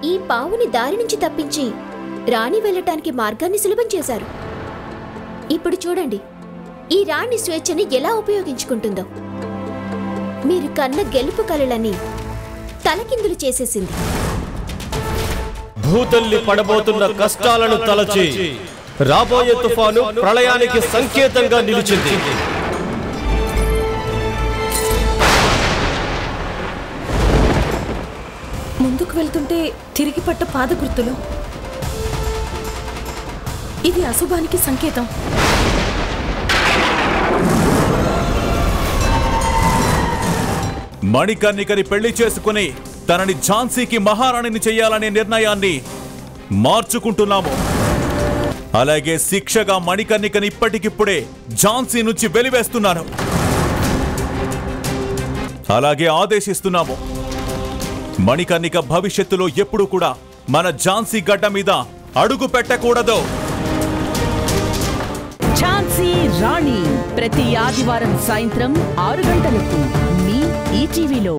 ఈ పావుని దారి నుంచి తప్పించి రాణి వెళ్ళటానికి మార్గాన్ని సులభం చేశారు ఇప్పుడు చూడండి ఈ రాణి స్వేచ్ఛని ఎలా ఉపయోగించుకుంటుందో మీరు కన్న గెలుపు కలలని తలకిందులు చేసేసింది భూతల్లి పడబోతున్న కష్టాలను తలచి రాబోయే తుఫాను ప్రళయానికి సంకేతంగా నిలిచింది ముందుకు వెళ్తుంటే తిరిగి పట్ట పాదగుర్తులు ఇది అశుభానికి సంకేతం మణికర్ణికని పెళ్లి చేసుకుని తనని ఝాన్సీకి మహారాణిని చెయ్యాలనే నిర్ణయాన్ని మార్చుకుంటున్నాము అలాగే శిక్షగా మణికర్ణికని ఇప్పటికిప్పుడే ఝాన్సీ నుంచి వెలివేస్తున్నాను అలాగే ఆదేశిస్తున్నాము మణికర్ణిక భవిష్యత్తులో ఎప్పుడూ కూడా మన ఝాన్సీ గడ్డ మీద అడుగు పెట్టకూడదు ఝాన్సీ రాణి ప్రతి ఆదివారం సాయంత్రం ఆరు గంటలకు మీ ఈటీవీలో